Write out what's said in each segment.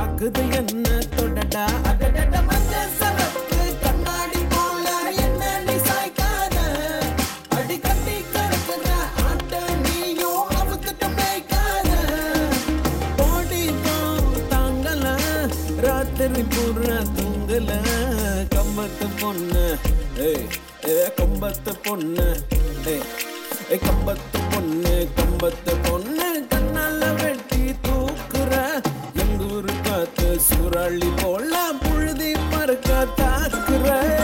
பாக்குது என்ன தொடடா அடடட மஞ்ச சரக்கு கண்ணாடி போல என்ன நீ சாய்க்காத அடி கட்டி கிடக்குற ஆட்ட நீயும் அவுத்துட்டு மேய்க்காத ஓடி போ தாங்கல ராத்திரி பூரா தூங்கல கம்பத்து பொண்ணு ஏய் ஏ கம்பத்து பொண்ணு ஏய் ஏய் கம்பத்து பொண்ணு கம்பத்து பொண்ணு கண்ணால வெட்டி தூக்குற எங்கூரு காத்து சூறாளி போல புழுதி மறுக்க தாக்குற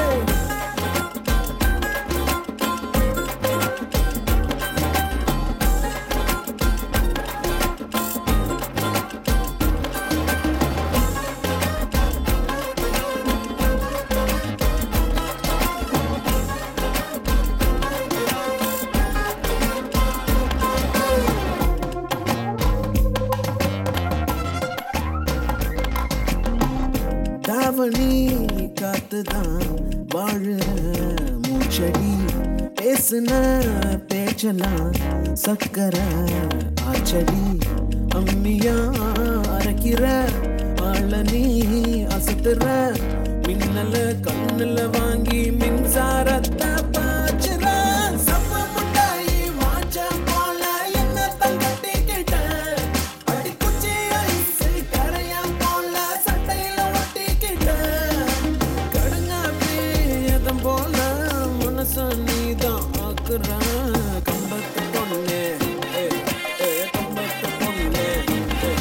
தாவணி காத்துதான் வாழுற மூச்சடி பேசுன பேச்சலாம் சக்கர ஆச்சடி அம்மியா அரைக்கிற ஆள நீ அசத்துற மின்னல கண்ணுல வாங்கி மின்சாரத்தை பாய்ச்சுற சப்ப முட்டாயி வாச்ச போல என்ன தங்கட்டிக்கிட்ட அடிக்குச்சி ஐஸ் கரையான் போல சட்டையில ஒட்டிக்கிட்ட கடுங்காப்பி எதம் போல மனச நீதான் ஆக்குற கம்பத்து பொண்ணு ஏய், ஏய், கம்பத்து பொண்ணு ஏய்.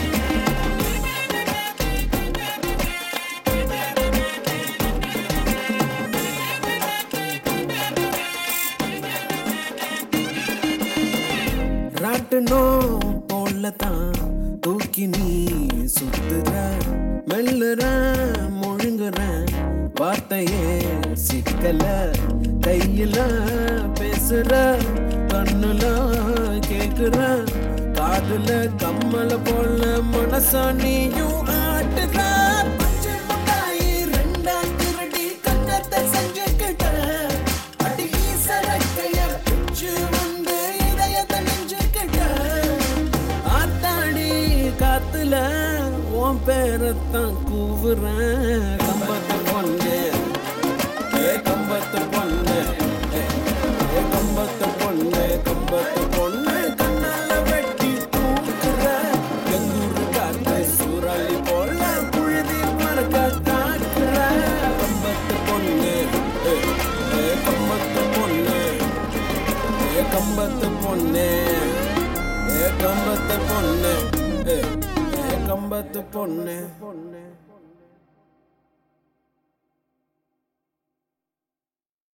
ராட்டனோ போலதான் தூக்கி நீ சுத்துற மெல்லுற முழுங்குற வார்த்தையே சிக்கல கையில பேசுற கண்ணுல கேக்குற காதுல கம்மல போல மனச நீயும் ஆட்டுற பச்சை மிட்டாயி ரெண்டா திருடி கண்ணத்தை செஞ்சுக்கிட்ட அடி சரக்கைய பிச்சு வந்து இதயத்தை நெஞ்சுக்கிட்ட ஆத்தாடி காத்துல உன் பேரத்தான் கூவுறேன் கம்பத்து பொண்ணு ஏ கம்பத்து பொண்ணு ஏ, ஏ கம்பத்து பொண்ணு கம்பத்து பொண்ணு கண்ணால வெட்டி தூக்குற எங்கூரு காத்து சூறாளி போல புழுதி மறக்க காட்டுற கம்பத்து பொண்ணு ஏ, ஏ கம்பத்து பொண்ணு ஏ கம்பத்து பொண்ணு ஏ கம்பத்து பொண்ணு ஏ ஏ கம்பத்து பொண்ணு